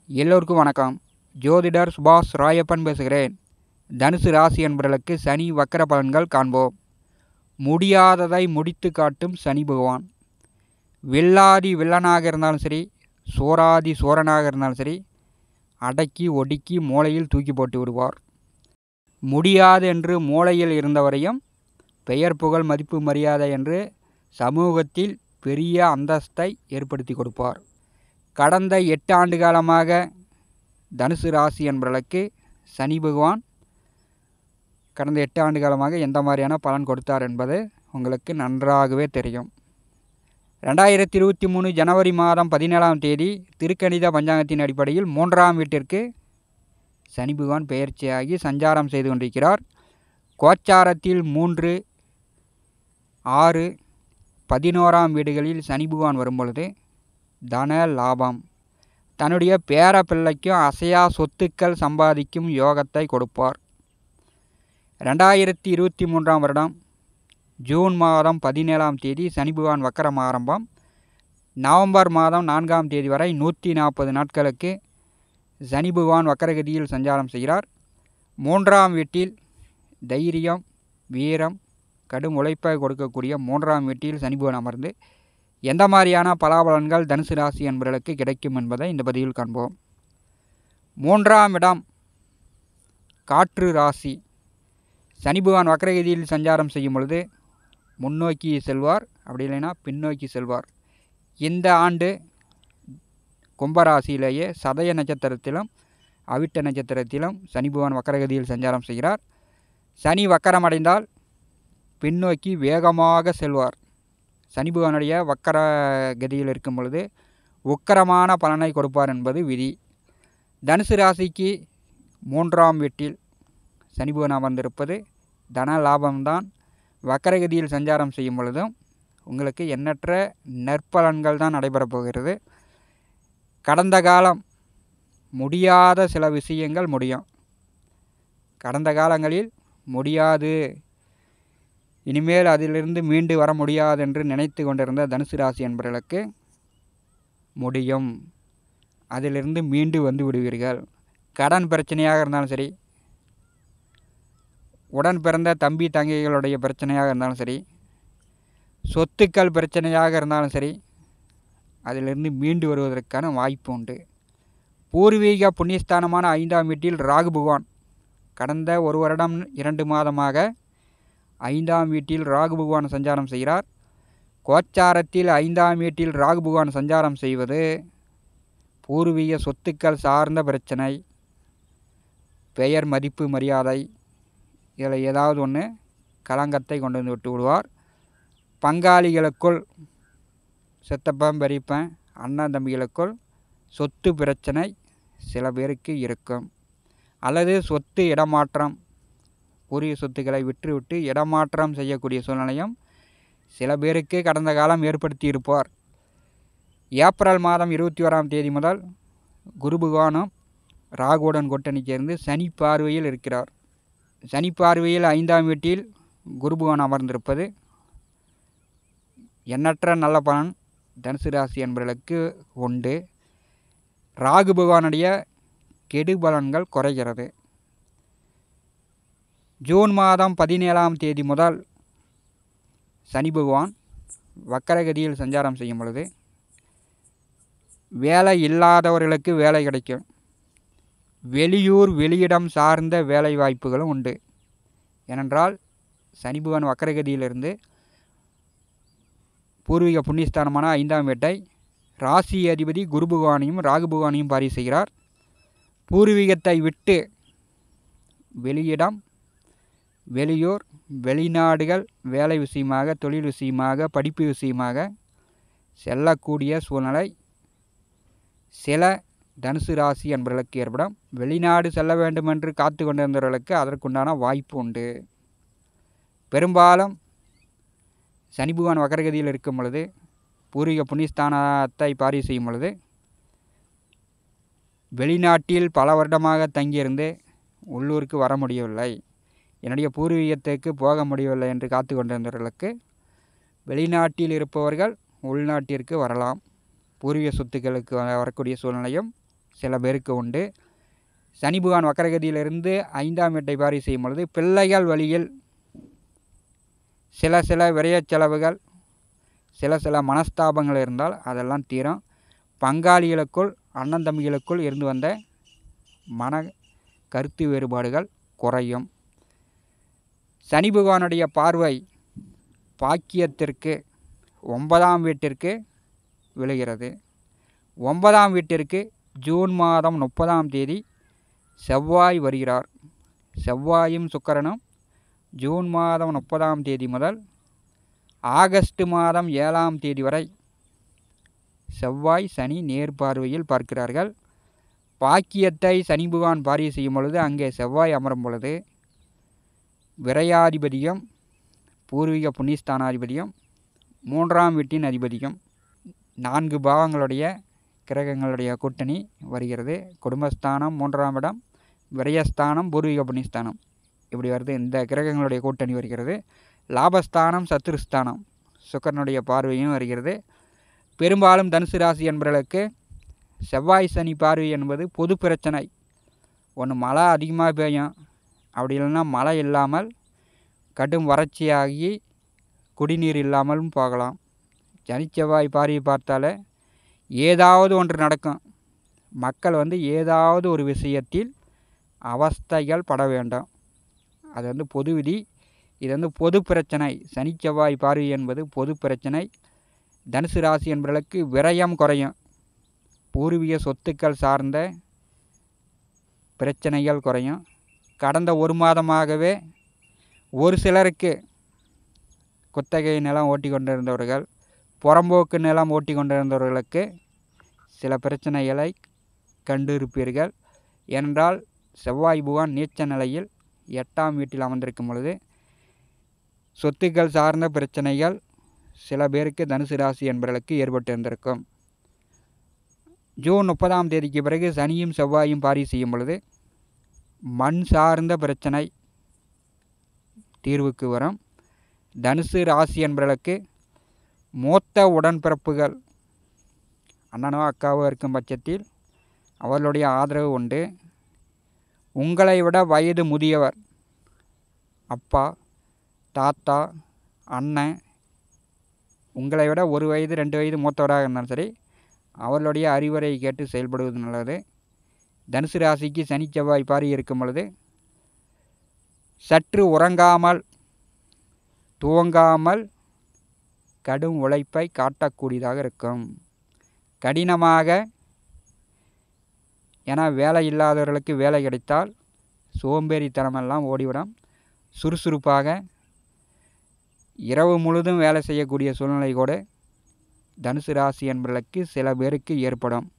எல்லோருக்கும் வணக்கம் ஜோதிடர் சுபாஷ் ராயப்பன் பேசுகிறேன் தனுசு ராசி என்பவர்களுக்கு சனி வக்கர பலன்கள் காண்போம் முடியாததை முடித்து காட்டும் சனி பகவான் வில்லாதி வில்லனாக இருந்தாலும் சரி சோராதி சோரனாக இருந்தாலும் சரி அடக்கி ஒடுக்கி மூளையில் தூக்கி போட்டு விடுவார் முடியாது என்று மூளையில் இருந்தவரையும் பெயர் புகழ் மதிப்பு மரியாதை என்று சமூகத்தில் பெரிய அந்தஸ்தை ஏற்படுத்தி கொடுப்பார் கடந்த எட்டு ஆண்டு காலமாக தனுசு ராசி என்பவர்களுக்கு சனி பகவான் கடந்த எட்டு ஆண்டு காலமாக எந்த மாதிரியான பலன் கொடுத்தார் என்பது உங்களுக்கு நன்றாகவே தெரியும் ரெண்டாயிரத்தி இருபத்தி மூணு ஜனவரி மாதம் பதினேழாம் தேதி திருக்கணித பஞ்சாங்கத்தின் அடிப்படையில் மூன்றாம் வீட்டிற்கு சனி பகவான் பெயர்ச்சியாகி சஞ்சாரம் செய்து கொண்டிருக்கிறார் கோச்சாரத்தில் மூன்று ஆறு பதினோராம் வீடுகளில் சனி பகவான் வரும்பொழுது தன லாபம் தன்னுடைய பேர பிள்ளைக்கும் அசையா சொத்துக்கள் சம்பாதிக்கும் யோகத்தை கொடுப்பார் ரெண்டாயிரத்தி இருபத்தி மூன்றாம் வருடம் ஜூன் மாதம் பதினேழாம் தேதி சனி பகவான் வக்கரம் ஆரம்பம் நவம்பர் மாதம் நான்காம் தேதி வரை நூற்றி நாற்பது நாட்களுக்கு சனி பகவான் வக்கரகதியில் சஞ்சாரம் செய்கிறார் மூன்றாம் வீட்டில் தைரியம் வீரம் கடும் உழைப்பை கொடுக்கக்கூடிய மூன்றாம் வீட்டில் சனி பகவான் அமர்ந்து எந்த மாதிரியான பலாபலன்கள் தனுசு ராசி என்பவர்களுக்கு கிடைக்கும் என்பதை இந்த பதிவில் காண்போம் மூன்றாம் இடம் காற்று ராசி சனி பகவான் வக்கரகதியில் சஞ்சாரம் செய்யும் பொழுது முன்னோக்கி செல்வார் அப்படி இல்லைன்னா பின்னோக்கி செல்வார் இந்த ஆண்டு கும்பராசியிலேயே சதய நட்சத்திரத்திலும் அவிட்ட நட்சத்திரத்திலும் சனி பகவான் வக்கரகதியில் சஞ்சாரம் செய்கிறார் சனி வக்கரமடைந்தால் பின்னோக்கி வேகமாக செல்வார் சனி பகவானுடைய வக்கர கதியில் இருக்கும் பொழுது உக்கரமான பலனை கொடுப்பார் என்பது விதி தனுசு ராசிக்கு மூன்றாம் வீட்டில் சனி பகவான் அமர்ந்திருப்பது தன லாபம்தான் வக்கரகதியில் சஞ்சாரம் செய்யும் பொழுதும் உங்களுக்கு எண்ணற்ற நற்பலன்கள் தான் நடைபெறப் போகிறது கடந்த காலம் முடியாத சில விஷயங்கள் முடியும் கடந்த காலங்களில் முடியாது இனிமேல் அதிலிருந்து மீண்டு வர முடியாது என்று நினைத்து கொண்டிருந்த தனுசு ராசி என்பவர்களுக்கு முடியும் அதிலிருந்து மீண்டு வந்து விடுவீர்கள் கடன் பிரச்சனையாக இருந்தாலும் சரி உடன் பிறந்த தம்பி தங்கைகளுடைய பிரச்சனையாக இருந்தாலும் சரி சொத்துக்கள் பிரச்சனையாக இருந்தாலும் சரி அதிலிருந்து மீண்டு வருவதற்கான வாய்ப்பு உண்டு பூர்வீக புண்ணியஸ்தானமான ஐந்தாம் வீட்டில் ராகு பகவான் கடந்த ஒரு வருடம் இரண்டு மாதமாக ஐந்தாம் வீட்டில் ராகு பகவான் சஞ்சாரம் செய்கிறார் கோச்சாரத்தில் ஐந்தாம் வீட்டில் ராகு பகவான் சஞ்சாரம் செய்வது பூர்வீக சொத்துக்கள் சார்ந்த பிரச்சனை பெயர் மதிப்பு மரியாதை இதில் ஏதாவது ஒன்று களங்கத்தை கொண்டு வந்து விட்டு விடுவார் பங்காளிகளுக்குள் சித்தப்பன் பெரியப்பன் அண்ணன் தம்பிகளுக்குள் சொத்து பிரச்சனை சில பேருக்கு இருக்கும் அல்லது சொத்து இடமாற்றம் பூர்வீக சொத்துக்களை விற்றுவிட்டு இடமாற்றம் செய்யக்கூடிய சூழ்நிலையும் சில பேருக்கு கடந்த காலம் ஏற்படுத்தி இருப்பார் ஏப்ரல் மாதம் இருபத்தி ஓராம் தேதி முதல் குரு பகவானும் ராகுவுடன் கூட்டணி சேர்ந்து சனி பார்வையில் இருக்கிறார் சனி பார்வையில் ஐந்தாம் வீட்டில் குரு பகவான் அமர்ந்திருப்பது எண்ணற்ற நல்ல பலன் தனுசு ராசி என்பவர்களுக்கு உண்டு ராகு பகவானுடைய கெடு பலன்கள் குறைகிறது ஜூன் மாதம் பதினேழாம் தேதி முதல் சனி பகவான் வக்கரகதியில் சஞ்சாரம் செய்யும் பொழுது வேலை இல்லாதவர்களுக்கு வேலை கிடைக்கும் வெளியூர் வெளியிடம் சார்ந்த வேலை வாய்ப்புகளும் உண்டு ஏனென்றால் சனி பகவான் வக்கரகதியிலிருந்து பூர்வீக புண்ணியஸ்தானமான ஐந்தாம் வீட்டை ராசி அதிபதி குரு பகவானையும் ராகு பகவானையும் பாரி செய்கிறார் பூர்வீகத்தை விட்டு வெளியிடம் வெளியூர் வெளிநாடுகள் வேலை விஷயமாக தொழில் விஷயமாக படிப்பு விஷயமாக செல்லக்கூடிய சூழ்நிலை சில தனுசு ராசி என்பவர்களுக்கு ஏற்படும் வெளிநாடு செல்ல வேண்டும் என்று காத்து கொண்டிருந்தவர்களுக்கு அதற்குண்டான வாய்ப்பு உண்டு பெரும்பாலும் சனி பகவான் வக்கரகதியில் இருக்கும் பொழுது பூர்வீக புண்ணியஸ்தானத்தை பாரி செய்யும் பொழுது வெளிநாட்டில் பல வருடமாக தங்கியிருந்து உள்ளூருக்கு வர முடியவில்லை என்னுடைய பூர்வீகத்துக்கு போக முடியவில்லை என்று காத்து கொண்டிருந்தவர்களுக்கு வெளிநாட்டில் இருப்பவர்கள் உள்நாட்டிற்கு வரலாம் பூர்வீக சொத்துக்களுக்கு வ- வரக்கூடிய சூழ்நிலையும் சில பேருக்கு உண்டு சனி பகவான் வக்கரகதியிலிருந்து ஐந்தாம் வீட்டை பாரி செய்யும் பொழுது பிள்ளைகள் வழியில் சில சில விரயச் செலவுகள் சில சில மனஸ்தாபங்கள் இருந்தால் அதெல்லாம் தீரும் பங்காளிகளுக்குள் அண்ணன் தம்பிகளுக்குள் இருந்து வந்த மன கருத்து வேறுபாடுகள் குறையும் சனி பகவானுடைய பார்வை பாக்கியத்திற்கு ஒன்பதாம் வீட்டிற்கு விழுகிறது ஒன்பதாம் வீட்டிற்கு ஜூன் மாதம் முப்பதாம் தேதி செவ்வாய் வருகிறார் செவ்வாயும் சுக்கிரனும் ஜூன் மாதம் முப்பதாம் தேதி முதல் ஆகஸ்ட் மாதம் ஏழாம் தேதி வரை செவ்வாய் சனி நேர்பார்வையில் பார்க்கிறார்கள் பாக்கியத்தை சனி பகவான் பார்வை செய்யும் பொழுது அங்கே செவ்வாய் அமரும் பொழுது விரையாதிபதியும் பூர்வீக புண்ணியஸ்தானாதிபதியும் மூன்றாம் வீட்டின் அதிபதியும் நான்கு பாவங்களுடைய கிரகங்களுடைய கூட்டணி வருகிறது குடும்பஸ்தானம் மூன்றாம் இடம் விரயஸ்தானம் பூர்வீக புண்ணியஸ்தானம் இப்படி வருது இந்த கிரகங்களுடைய கூட்டணி வருகிறது லாபஸ்தானம் சத்துருஸ்தானம் சுக்கரனுடைய பார்வையும் வருகிறது பெரும்பாலும் தனுசு ராசி என்பவர்களுக்கு செவ்வாய் சனி பார்வை என்பது பொது பிரச்சனை ஒன்று மழை அதிகமாக பெய்யும் அப்படி இல்லைன்னா மழை இல்லாமல் கடும் வறட்சியாகி குடிநீர் இல்லாமலும் போகலாம் சனி செவ்வாய் பார்வை பார்த்தாலே ஏதாவது ஒன்று நடக்கும் மக்கள் வந்து ஏதாவது ஒரு விஷயத்தில் அவஸ்தைகள் பட வேண்டும் அது வந்து பொது விதி இது வந்து பொது பிரச்சனை சனி செவ்வாய் பார்வை என்பது பொது பிரச்சனை தனுசு ராசி என்பவர்களுக்கு விரயம் குறையும் பூர்வீக சொத்துக்கள் சார்ந்த பிரச்சனைகள் குறையும் கடந்த ஒரு மாதமாகவே ஒரு சிலருக்கு குத்தகை நிலம் ஓட்டி கொண்டிருந்தவர்கள் புறம்போக்கு நிலம் ஓட்டி கொண்டிருந்தவர்களுக்கு சில பிரச்சனைகளை கண்டிருப்பீர்கள் ஏனென்றால் செவ்வாய் புகான் நீச்ச நிலையில் எட்டாம் வீட்டில் அமர்ந்திருக்கும் பொழுது சொத்துக்கள் சார்ந்த பிரச்சனைகள் சில பேருக்கு தனுசு ராசி என்பவர்களுக்கு ஏற்பட்டு இருந்திருக்கும் ஜூன் முப்பதாம் தேதிக்கு பிறகு சனியும் செவ்வாயும் பாரி செய்யும் பொழுது மண் சார்ந்த பிரச்சனை தீர்வுக்கு வரும் தனுசு ராசி என்பவர்களுக்கு மூத்த உடன்பிறப்புகள் அண்ணனோ அக்காவோ இருக்கும் பட்சத்தில் அவர்களுடைய ஆதரவு உண்டு உங்களை விட வயது முதியவர் அப்பா தாத்தா அண்ணன் உங்களை விட ஒரு வயது ரெண்டு வயது மூத்தவராக இருந்தாலும் சரி அவர்களுடைய அறிவுரை கேட்டு செயல்படுவது நல்லது தனுசு ராசிக்கு சனி செவ்வாய் பாரி இருக்கும் பொழுது சற்று உறங்காமல் துவங்காமல் கடும் உழைப்பை காட்டக்கூடியதாக இருக்கும் கடினமாக ஏன்னா வேலை இல்லாதவர்களுக்கு வேலை கிடைத்தால் சோம்பேறித்தனமெல்லாம் ஓடிவிடும் சுறுசுறுப்பாக இரவு முழுதும் வேலை செய்யக்கூடிய சூழ்நிலை கூட தனுசு ராசி என்பவர்களுக்கு சில பேருக்கு ஏற்படும்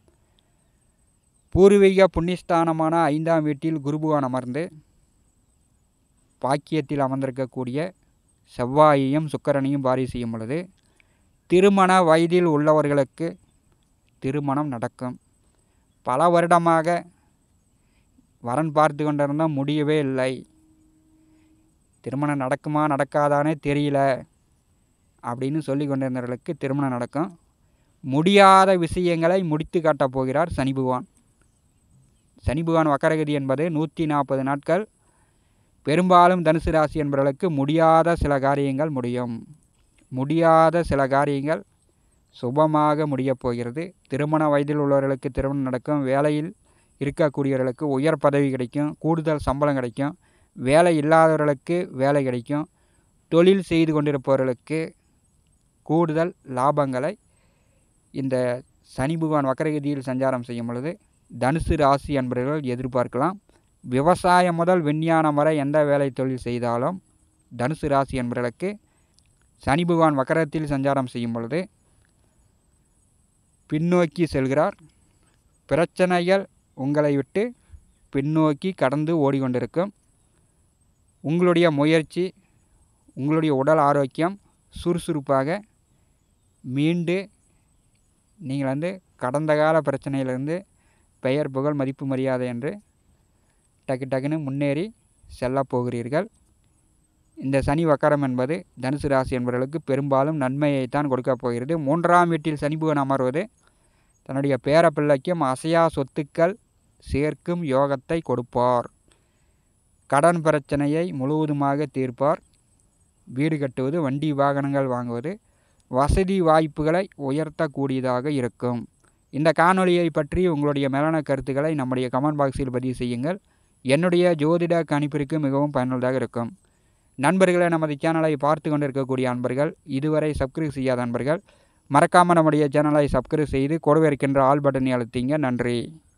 பூர்வீக புண்ணியஸ்தானமான ஐந்தாம் வீட்டில் குருபுவான் அமர்ந்து பாக்கியத்தில் அமர்ந்திருக்கக்கூடிய செவ்வாயையும் சுக்கரனையும் பாரி செய்யும் பொழுது திருமண வயதில் உள்ளவர்களுக்கு திருமணம் நடக்கும் பல வருடமாக வரன் பார்த்து கொண்டிருந்தால் முடியவே இல்லை திருமணம் நடக்குமா நடக்காதானே தெரியல அப்படின்னு சொல்லி கொண்டிருந்தவர்களுக்கு திருமணம் நடக்கும் முடியாத விஷயங்களை முடித்து காட்டப் போகிறார் சனி பகவான் சனி பகவான் வக்கரகதி என்பது நூற்றி நாற்பது நாட்கள் பெரும்பாலும் தனுசு ராசி என்பவர்களுக்கு முடியாத சில காரியங்கள் முடியும் முடியாத சில காரியங்கள் சுபமாக முடியப் போகிறது திருமண வயதில் உள்ளவர்களுக்கு திருமணம் நடக்கும் வேலையில் இருக்கக்கூடியவர்களுக்கு உயர் பதவி கிடைக்கும் கூடுதல் சம்பளம் கிடைக்கும் வேலை இல்லாதவர்களுக்கு வேலை கிடைக்கும் தொழில் செய்து கொண்டிருப்பவர்களுக்கு கூடுதல் லாபங்களை இந்த சனி பகவான் வக்கரகதியில் சஞ்சாரம் செய்யும் பொழுது தனுசு ராசி என்பவர்கள் எதிர்பார்க்கலாம் விவசாயம் முதல் விஞ்ஞானம் வரை எந்த வேலை தொழில் செய்தாலும் தனுசு ராசி என்பவர்களுக்கு சனி பகவான் வக்கரத்தில் சஞ்சாரம் செய்யும் பொழுது பின்னோக்கி செல்கிறார் பிரச்சனைகள் உங்களை விட்டு பின்னோக்கி கடந்து ஓடிக்கொண்டிருக்கும் உங்களுடைய முயற்சி உங்களுடைய உடல் ஆரோக்கியம் சுறுசுறுப்பாக மீண்டு நீங்கள் வந்து கடந்த கால பிரச்சனையிலிருந்து பெயர் புகழ் மதிப்பு மரியாதை என்று டக்கு டக்குன்னு முன்னேறி செல்லப் போகிறீர்கள் இந்த சனி வக்கரம் என்பது தனுசு ராசி என்பவர்களுக்கு பெரும்பாலும் நன்மையைத்தான் கொடுக்கப் போகிறது மூன்றாம் வீட்டில் சனி புகன் அமர்வது தன்னுடைய பேரப்பிள்ளைக்கும் அசையா சொத்துக்கள் சேர்க்கும் யோகத்தை கொடுப்பார் கடன் பிரச்சனையை முழுவதுமாக தீர்ப்பார் வீடு கட்டுவது வண்டி வாகனங்கள் வாங்குவது வசதி வாய்ப்புகளை உயர்த்தக்கூடியதாக இருக்கும் இந்த காணொளியை பற்றி உங்களுடைய மேலான கருத்துக்களை நம்முடைய கமெண்ட் பாக்ஸில் பதிவு செய்யுங்கள் என்னுடைய ஜோதிட கணிப்பிற்கு மிகவும் பயனுள்ளதாக இருக்கும் நண்பர்களை நமது சேனலை பார்த்து கொண்டிருக்கக்கூடிய அன்பர்கள் இதுவரை சப்ஸ்கிரைப் செய்யாத அன்பர்கள் மறக்காமல் நம்முடைய சேனலை சப்ஸ்கிரைப் செய்து கொடுவை இருக்கின்ற ஆல் பட்டனை அழுத்திங்க நன்றி